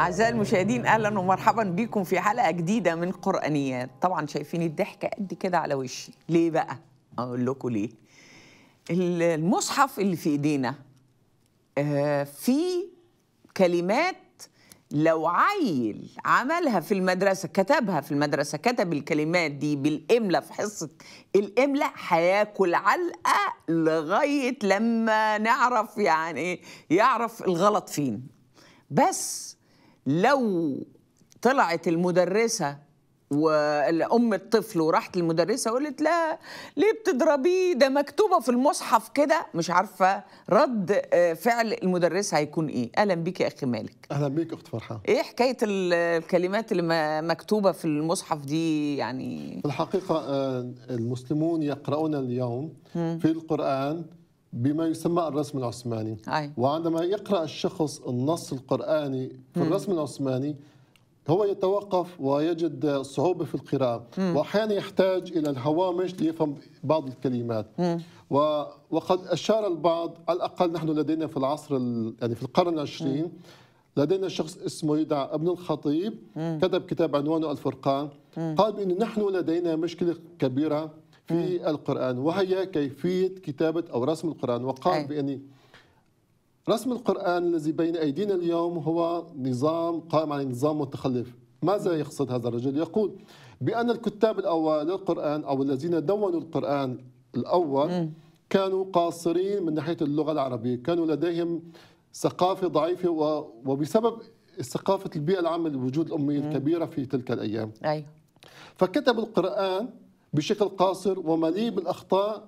أعزائي المشاهدين أهلا ومرحبا بكم في حلقة جديدة من قرآنيات طبعا شايفين الضحكة قد كده على وشي ليه بقى؟ أقول لكم ليه المصحف اللي في إيدينا آه، في كلمات لو عيل عملها في المدرسة كتبها في المدرسة كتب الكلمات دي بالإملة في حصة الإملة هياكل علقة لغاية لما نعرف يعني يعرف الغلط فين بس لو طلعت المدرسة وأم الطفل وراحت المدرسة وقالت لا ليه بتضربيه ده مكتوبة في المصحف كده مش عارفة رد آه، فعل المدرسة هيكون إيه أهلا بيك يا أخي مالك اهلا بيك اخت فرحه ايه حكايه ال- الكلمات اللي م- مكتوبه في المصحف دي يعني في الحقيقه آه، المسلمون يقرؤون اليوم في القران بما يسمى الرسم العثماني أي. وعندما يقرا الشخص النص القراني في الرسم العثماني هو يتوقف ويجد صعوبة في القراءة وأحيانا يحتاج إلى الهوامش ليفهم بعض الكلمات و- وقد أشار البعض على الأقل نحن لدينا في العصر ال- يعني في القرن العشرين لدينا شخص اسمه يدعى ابن الخطيب كتب كتاب عنوانه الفرقان قال بأن نحن لدينا مشكلة كبيرة في القرآن وهي كيفية كتابة أو رسم القرآن أي. وقال بأن رسم القرآن الذي بين أيدينا اليوم هو نظام قائم على نظام متخلف ماذا يقصد هذا الرجل؟ يقول بأن الكتاب الأول للقرآن أو الذين دونوا القرآن الأول كانوا قاصرين من ناحية اللغة العربية كانوا لديهم ثقافة ضعيفة و- وبسبب ثقافة البيئة العامة لوجود الأمية الكبيرة في تلك الأيام ايوه فكتب القرآن بشكل قاصر ومليء بالأخطاء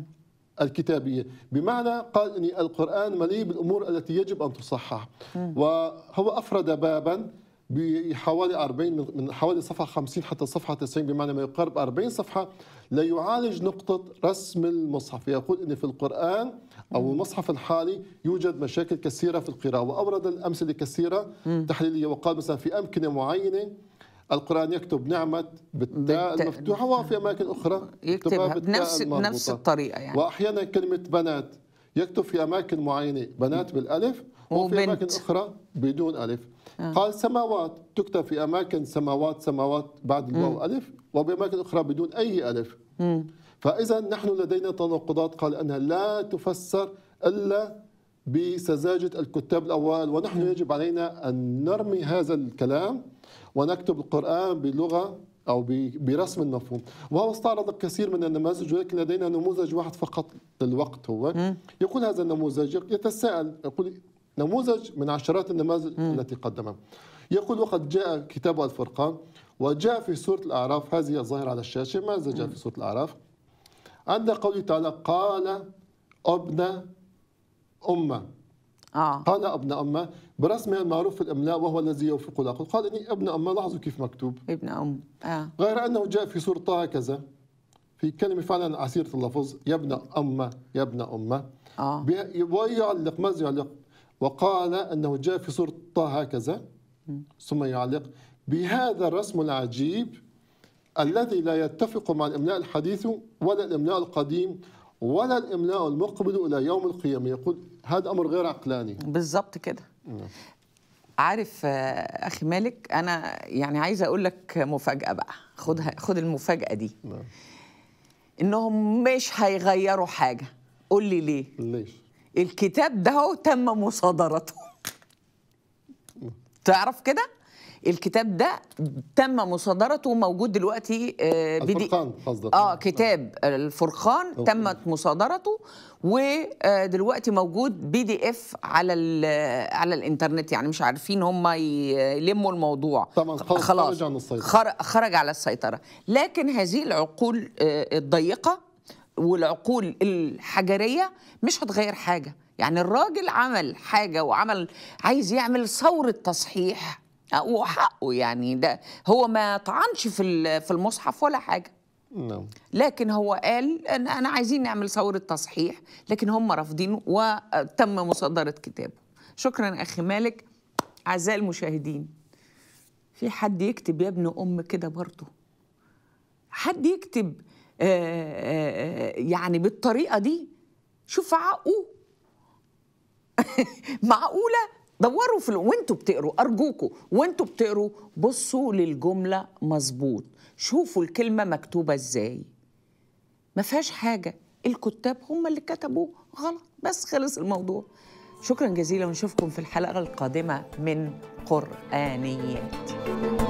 الكتابية بمعنى قال أن القرآن مليء بالأمور التي يجب أن تصحح وهو أفرد بابا بحوالي 40 من- من حوالي صفحة 50 حتى صفحة 90 بمعنى ما يقارب 40 صفحة ليعالج نقطة رسم المصحف يقول أن في القرآن أو المصحف الحالي يوجد مشاكل كثيرة في القراءة وأورد الأمثلة كثيرة تحليلية وقال مثلا في أمكنة معينة القرآن يكتب نعمة بالتاء بالتاء. المفتوحة وفي أماكن أخرى يكتبها بالتاء بنفس المربوطة. بنفس الطريقه يعني واحيانا كلمه بنات يكتب في اماكن معينه بنات بالالف وفي وبنت. اماكن اخرى بدون الف قال سماوات تكتب في اماكن سماوات سماوات بعد الواو الف وباماكن اخرى بدون اي الف فاذا نحن لدينا تناقضات قال انها لا تفسر الا بسذاجه الكتاب الاوائل ونحن يجب علينا ان نرمي هذا الكلام ونكتب القران بلغه او ب- برسم المفهوم وهو استعرض الكثير من النماذج ولكن لدينا نموذج واحد فقط للوقت هو يقول هذا النموذج يتساءل يقول نموذج من عشرات النماذج التي قدمها يقول وقد جاء كتاب الفرقان وجاء في سورة الأعراف هذه الظاهرة على الشاشة ماذا جاء في سورة الأعراف عند قوله تعالى قال ابن أمة اه قال ابن أمة برسمه المعروف في الإملاء وهو الذي يوفق العقل قال إني ابن أمة لاحظوا كيف مكتوب ابن ام اه غير أنه جاء في سورة طه كذا في كلمة فعلا عسيرة اللفظ يا ابن أمة يا ابن أمة اه بي- ويعلق ماذا يعلق وقال أنه جاء في سورة طه هكذا ثم يعلق بهذا الرسم العجيب الذي لا يتفق مع الإملاء الحديث ولا الإملاء القديم ولا الإملاء المقبل إلى يوم القيامة يقول هذا أمر غير عقلاني بالظبط كده عارف آه، اخي مالك انا يعني عايزه اقول لك مفاجاه بقى خدها خد المفاجاه دي نعم. انهم مش هيغيروا حاجه قول لي ليه ليش؟ الكتاب ده هو تم مصادرته تعرف كده الكتاب ده تم مصادرته وموجود دلوقتي آه، بدي- الفرقان قصدك اه كتاب الفرقان أوكي. تمت مصادرته ودلوقتي موجود بي دي اف على ال- على الانترنت يعني مش عارفين هم يلموا الموضوع طبعاً خلاص خرج عن السيطرة. خر- خرج على السيطره لكن هذه العقول آه، الضيقه والعقول الحجريه مش هتغير حاجه يعني الراجل عمل حاجه وعمل عايز يعمل ثوره تصحيح وحقه يعني ده هو ما طعنش في ال- في المصحف ولا حاجه نعم لكن هو قال ان انا عايزين نعمل ثوره تصحيح لكن هم رافضينه وتم مصادره كتابه شكرا اخي مالك اعزائي المشاهدين في حد يكتب يا ابن ام كده برضه حد يكتب آه، آه، آه، يعني بالطريقه دي شوف عقه معقوله دوروا في ال- وانتوا بتقروا ارجوكوا وانتوا بتقروا بصوا للجمله مظبوط شوفوا الكلمه مكتوبه ازاي ما فيهاش حاجه الكتاب هم اللي كتبوا غلط بس خلص الموضوع شكرا جزيلا ونشوفكم في الحلقه القادمه من قرانيات